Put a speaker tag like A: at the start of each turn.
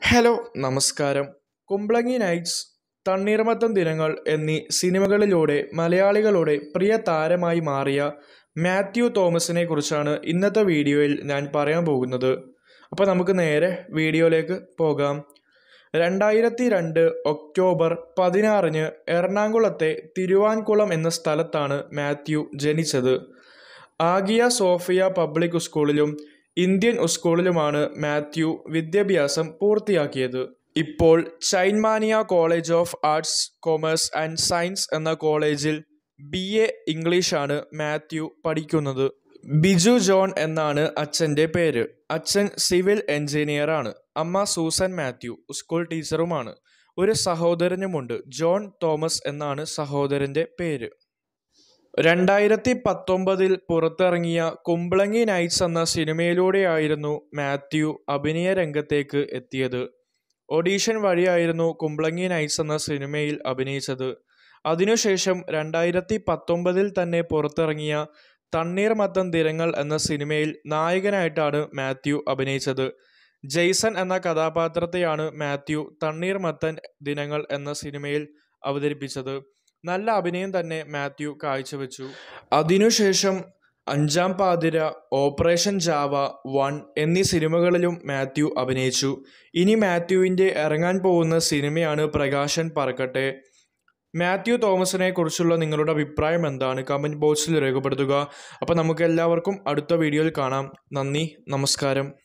A: hello നമസ്കാരം Kumbalangi nights തണ്ണീർമത്തൻ ദിനങ്ങൾ എന്നീ സിനിമകളിലൂടെ മലയാളികളുടെ പ്രിയ താരമായി മാറിയ മാത്യു തോമസിനെ കുറിച്ചാണ് ഇന്നത്തെ വീഡിയോയിൽ ഞാൻ പറയാൻ പോകുന്നത് അപ്പോൾ നമുക്ക് നേരെ വീഡിയോയിലേക്ക് പോകാം രണ്ടായിരത്തി രണ്ട് ഒക്ടോബർ പതിനാറിന് എറണാകുളത്തെ തിരുവാൻകുളം എന്ന സ്ഥലത്താണ് മാത്യു ജനിച്ചത് ആഗിയ സോഫിയ പബ്ലിക് സ്കൂളിലും ഇന്ത്യൻ സ്കൂളിലുമാണ് മാത്യു വിദ്യാഭ്യാസം പൂർത്തിയാക്കിയത് ഇപ്പോൾ ചൈൻമാനിയ college of arts commerce and science എന്ന കോളേജിൽ ബി എ ഇംഗ്ലീഷാണ് മാത്യു പഠിക്കുന്നത് ബിജു ജോൺ എന്നാണ് അച്ഛൻ്റെ പേര് അച്ഛൻ സിവിൽ എഞ്ചിനീയറാണ് അമ്മ സൂസൻ മാത്യു സ്കൂൾ ടീച്ചറുമാണ് ഒരു സഹോദരനുമുണ്ട് ജോൺ തോമസ് എന്നാണ് സഹോദരൻ്റെ പേര് രണ്ടായിരത്തി പത്തൊമ്പതിൽ പുറത്തിറങ്ങിയ കുമ്പളങ്ങി നൈറ്റ്സ് എന്ന സിനിമയിലൂടെയായിരുന്നു മാത്യു അഭിനയ രംഗത്തേക്ക് എത്തിയത് ഓഡീഷൻ വഴിയായിരുന്നു കുമ്പളങ്ങി നൈറ്റ്സ് എന്ന സിനിമയിൽ അഭിനയിച്ചത് അതിനുശേഷം രണ്ടായിരത്തി പത്തൊമ്പതിൽ തന്നെ പുറത്തിറങ്ങിയ തണ്ണീർമത്തൻ ദിനങ്ങൾ എന്ന സിനിമയിൽ നായകനായിട്ടാണ് മാത്യു അഭിനയിച്ചത് ജെയ്സൺ എന്ന കഥാപാത്രത്തെയാണ് മാത്യു തണ്ണീർമത്തൻ ദിനങ്ങൾ എന്ന സിനിമയിൽ അവതരിപ്പിച്ചത് നല്ല അഭിനയം തന്നെ മാത്യു കാഴ്ചവെച്ചു അതിനുശേഷം അഞ്ചാം പാതിര ഓപ്പറേഷൻ ജാവ വൺ എന്നീ സിനിമകളിലും മാത്യു അഭിനയിച്ചു ഇനി മാത്യുവിൻ്റെ ഇറങ്ങാൻ പോകുന്ന സിനിമയാണ് പ്രകാശൻ പറക്കട്ടെ മാത്യു തോമസിനെ കുറിച്ചുള്ള നിങ്ങളുടെ അഭിപ്രായം എന്താണ് കമൻറ്റ് ബോക്സിൽ രേഖപ്പെടുത്തുക അപ്പോൾ നമുക്ക് എല്ലാവർക്കും അടുത്ത വീഡിയോയിൽ കാണാം നന്ദി നമസ്കാരം